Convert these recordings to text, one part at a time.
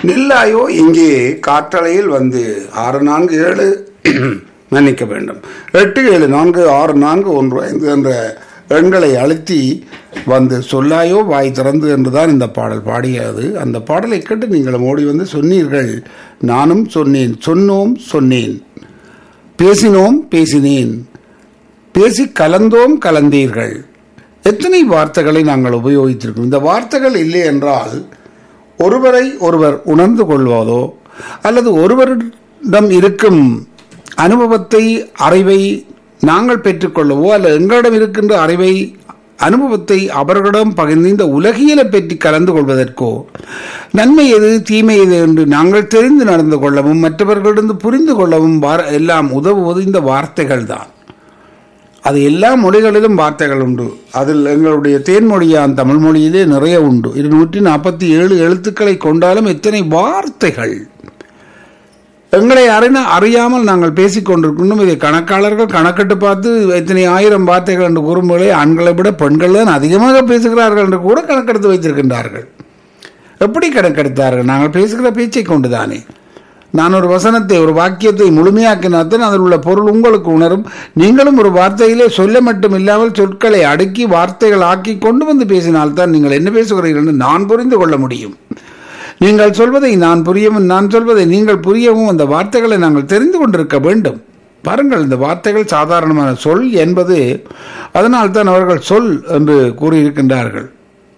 நில்லாயோ இங்கே காற்றலையில் வந்து ஆறு நான்கு ஏழு மன்னிக்க வேண்டும் எட்டு ஏழு நான்கு ஆறு நான்கு ஒன்று ஐந்து என்ற எண்களை அழுத்தி வந்து சொல்லாயோ வாய் திறந்து என்றுதான் இந்த பாடல் பாடியது அந்த பாடலை கேட்டு நீங்கள் ஓடி வந்து சொன்னீர்கள் நானும் சொன்னேன் சொன்னோம் சொன்னேன் பேசினோம் பேசினேன் பேசி கலந்தோம் கலந்தீர்கள் எத்தனை வார்த்தைகளை நாங்கள் உபயோகித்திருக்கிறோம் இந்த வார்த்தைகள் இல்லை என்றால் ஒருவரை ஒருவர் உணர்ந்து கொள்வதோ அல்லது ஒருவரிடம் இருக்கும் அனுபவத்தை அறிவை நாங்கள் பெற்றுக்கொள்ளவோ அல்லது எங்களிடம் இருக்கின்ற அறிவை அனுபவத்தை அவர்களிடம் பகிர்ந்து இந்த உலகியலை பற்றி கலந்து கொள்வதற்கோ நன்மை எது தீமை எது என்று நாங்கள் தெரிந்து நடந்து கொள்ளவும் மற்றவர்களிடம் புரிந்து கொள்ளவும் வார- எல்லாம் உதவுவது இந்த வார்த்தைகள் தான் அது எல்லா மொழிகளிலும் வார்த்தைகள் உண்டு அதில் எங்களுடைய தேன்மொழியான் தமிழ் மொழியிலே நிறைய உண்டு இருநூற்றி நாற்பத்தி ஏழு எழுத்துக்களை கொண்டாலும் எத்தனை வார்த்தைகள் எங்களை அறின அறியாமல் நாங்கள் பேசிக் கொண்டிருக்கணும் இதை கணக்காளர்கள் கணக்கிட்டு பார்த்து எத்தனை ஆயிரம் வார்த்தைகள் என்று கூறும்போதே ஆண்களை விட பெண்கள் தான் அதிகமாக பேசுகிறார்கள் என்று கூட கணக்கெடுத்து வைத்திருக்கின்றார்கள் எப்படி கணக்கெடுத்தார்கள் நாங்கள் பேசுகிற பேச்சை கொண்டுதானே நான் ஒரு வசனத்தை ஒரு வாக்கியத்தை முழுமையாக்கினாத்தான் அதில் உள்ள பொருள் உங்களுக்கு உணரும் நீங்களும் ஒரு வார்த்தையிலே சொல்ல மட்டும் இல்லாமல் சொற்களை அடுக்கி வார்த்தைகள் ஆக்கி கொண்டு வந்து பேசினால்தான் நீங்கள் என்ன பேசுகிறீர்கள் என்று நான் புரிந்து கொள்ள முடியும் நீங்கள் சொல்வதை நான் புரியவும் நான் சொல்வதை நீங்கள் புரியவும் அந்த வார்த்தைகளை நாங்கள் தெரிந்து கொண்டிருக்க வேண்டும் பாருங்கள் இந்த வார்த்தைகள் சாதாரணமான சொல் என்பது அதனால்தான் அவர்கள் சொல் என்று கூறியிருக்கின்றார்கள்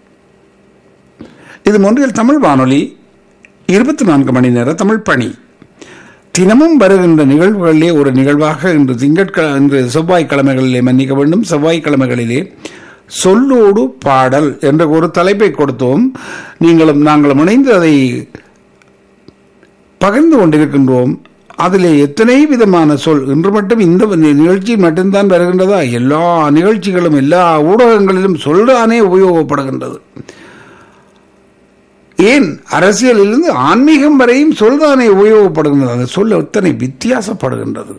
இது ஒன்றில் தமிழ் வானொலி இருபத்தி நான்கு மணி நேர தமிழ் பணி தினமும் வருகின்ற நிகழ்வுகளிலே ஒரு நிகழ்வாக இன்று திங்கட்கிழமை இன்று செவ்வாய்க்கிழமைகளிலே மன்னிக்க வேண்டும் செவ்வாய்க்கிழமைகளிலே சொல்லோடு பாடல் என்ற ஒரு தலைப்பை கொடுத்தோம் நீங்களும் நாங்களும் இணைந்து அதை பகிர்ந்து கொண்டிருக்கின்றோம் அதிலே எத்தனை விதமான சொல் இன்று மட்டும் இந்த நிகழ்ச்சி மட்டும்தான் வருகின்றதா எல்லா நிகழ்ச்சிகளும் எல்லா ஊடகங்களிலும் சொல்தானே உபயோகப்படுகின்றது ஏன் அரசியலிலிருந்து ஆன்மீகம் வரையும் சொல்தானே உபயோகப்படுகின்றது அந்த சொல் எத்தனை வித்தியாசப்படுகின்றது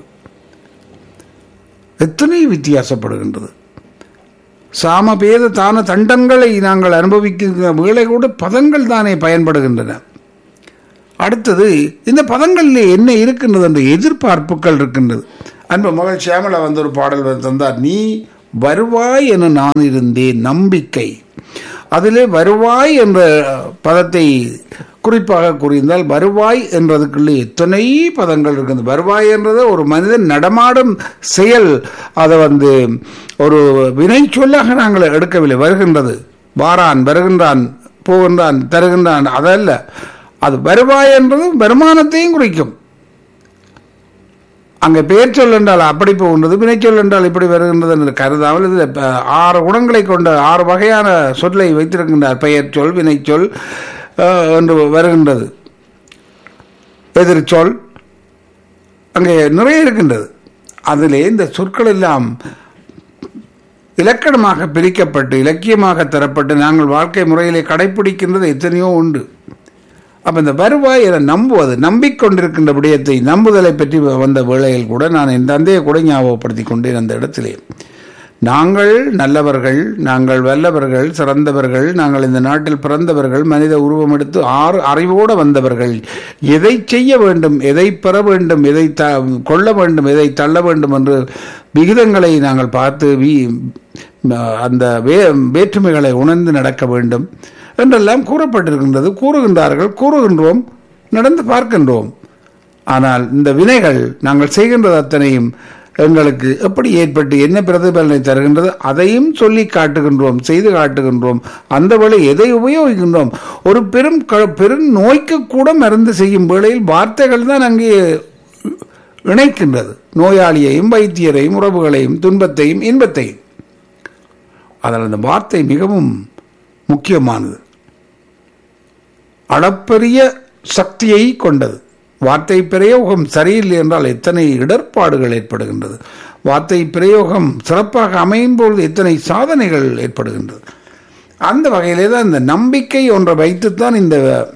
எத்தனை வித்தியாசப்படுகின்றது சாமபேத தான தண்டங்களை நாங்கள் அனுபவிக்கின்ற வேளை கூட பதங்கள் தானே பயன்படுகின்றன அடுத்தது இந்த பதங்களிலே என்ன இருக்கின்றது என்ற எதிர்பார்ப்புகள் இருக்கின்றது அன்பு மகள் சியாமலா வந்து ஒரு பாடல் வந்து தந்தார் நீ வருவாய் என நான் இருந்தேன் நம்பிக்கை அதிலே வருவாய் என்ற பதத்தை குறிப்பாக கூறியிருந்தால் வருவாய் என்றதுக்குள்ளே எத்தனை பதங்கள் இருக்குது வருவாய் என்றது ஒரு மனிதன் நடமாடும் செயல் அதை வந்து ஒரு வினை சொல்லாக நாங்கள் எடுக்கவில்லை வருகின்றது வாரான் வருகின்றான் போகின்றான் தருகின்றான் அதல்ல அது வருவாய் என்றது வருமானத்தையும் குறிக்கும் அங்கே பெயர் சொல் என்றால் அப்படி போகின்றது வினைச்சொல் என்றால் இப்படி வருகின்றது என்று கருதாமல் இதில் இப்ப ஆறு குணங்களை கொண்ட ஆறு வகையான சொல்லை வைத்திருக்கின்றார் பெயர் சொல் வினைச்சொல் அஹ், என்று வருகின்றது எதிர்ச்சொல் அங்கே நிறைய இருக்கின்றது அதிலே இந்த சொற்கள் எல்லாம் இலக்கணமாக பிரிக்கப்பட்டு இலக்கியமாக தரப்பட்டு நாங்கள் வாழ்க்கை முறையிலே கடைபிடிக்கின்றது எத்தனையோ உண்டு அப்ப இந்த வருவாய் என நம்புவது நம்பிக்கொண்டிருக்கின்ற விடயத்தை நம்புதலை பற்றி வந்த வேளையில் கூட நான் என் தந்தையை கூட ஞாபகப்படுத்தி கொண்டேன் அந்த இடத்திலே நாங்கள் நல்லவர்கள் நாங்கள் வல்லவர்கள் சிறந்தவர்கள் நாங்கள் இந்த நாட்டில் பிறந்தவர்கள் மனித உருவம் எடுத்து ஆறு அறிவோடு வந்தவர்கள் எதை செய்ய வேண்டும் எதை பெற வேண்டும் எதை த கொள்ள வேண்டும் எதை தள்ள வேண்டும் என்று விகிதங்களை நாங்கள் பார்த்து வீ அந்த வே வேற்றுமைகளை உணர்ந்து நடக்க வேண்டும் என்றெல்லாம் கூறப்பட்டிருக்கின்றது கூறுகின்றார்கள் கூறுகின்றோம் நடந்து பார்க்கின்றோம் ஆனால் இந்த வினைகள் நாங்கள் செய்கின்றது அத்தனையும் எங்களுக்கு எப்படி ஏற்பட்டு என்ன பிரதிபலனை தருகின்றது அதையும் சொல்லி காட்டுகின்றோம் செய்து காட்டுகின்றோம் அந்த வேளை எதை உபயோகிக்கின்றோம் ஒரு பெரும் க- பெரும் நோய்க்கு கூட மருந்து செய்யும் வேளையில் வார்த்தைகள் தான் அங்கே இணைக்கின்றது நோயாளியையும் வைத்தியரையும் உறவுகளையும் துன்பத்தையும் இன்பத்தையும் அதில் அந்த வார்த்தை மிகவும் முக்கியமானது அளப்பரிய சக்தியை கொண்டது வார்த்தை பிரயோகம் சரியில்லை என்றால் எத்தனை இடர்பாடுகள் ஏற்படுகின்றது வார்த்தை பிரயோகம் சிறப்பாக அமையும் பொழுது எத்தனை சாதனைகள் ஏற்படுகின்றது அந்த வகையிலே தான் இந்த நம்பிக்கை ஒன்றை வைத்துத்தான் இந்த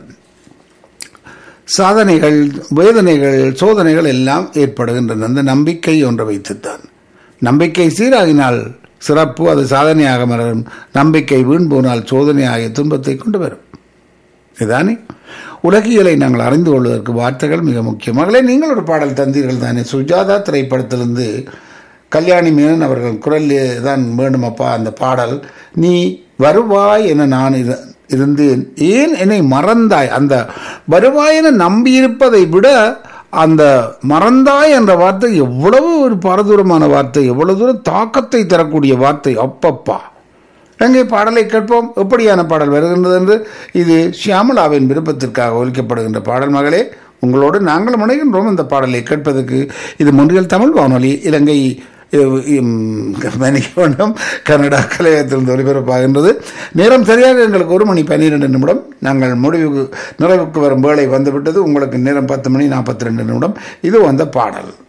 சாதனைகள் வேதனைகள் சோதனைகள் எல்லாம் ஏற்படுகின்றன அந்த நம்பிக்கை ஒன்றை வைத்துத்தான் நம்பிக்கை சீராகினால் சிறப்பு அது சாதனையாக மலரும் நம்பிக்கை வீண் போனால் சோதனையாகிய துன்பத்தை கொண்டு வரும் இதுதானே உலகியலை நாங்கள் அறிந்து கொள்வதற்கு வார்த்தைகள் மிக முக்கியம் மகளே நீங்கள் ஒரு பாடல் தந்தீர்கள் தானே சுஜாதா திரைப்படத்திலிருந்து கல்யாணி மேனன் அவர்கள் குரலில் தான் வேண்டுமப்பா அந்த பாடல் நீ வருவாய் என நான் இரு- இருந்தேன் ஏன் என்னை மறந்தாய் அந்த வருவாய் என நம்பியிருப்பதை விட அந்த மறந்தாய் என்ற வார்த்தை எவ்வளவு ஒரு பாரதூரமான வார்த்தை எவ்வளவு தூரம் தாக்கத்தை தரக்கூடிய வார்த்தை அப்பப்பா எங்கே பாடலை கேட்போம் எப்படியான பாடல் வருகின்றது என்று இது ஷியாமலாவின் விருப்பத்திற்காக ஒலிக்கப்படுகின்ற பாடல் மகளே உங்களோடு நாங்கள் முனைகின்றோம் இந்த பாடலை கேட்பதற்கு இது முன்றியல் தமிழ் வானொலி இலங்கை இ- இம், மன்னிக்க வேண்டும் கனடா கலையகத்திலிருந்து ஒலிபரப்பாகின்றது நேரம் சரியாக எங்களுக்கு ஒரு மணி பன்னிரெண்டு நிமிடம் நாங்கள் முடிவுக்கு நிறைவுக்கு வரும் வேலை வந்துவிட்டது உங்களுக்கு நேரம் பத்து மணி நாற்பத்தி ரெண்டு நிமிடம் இது அந்த பாடல்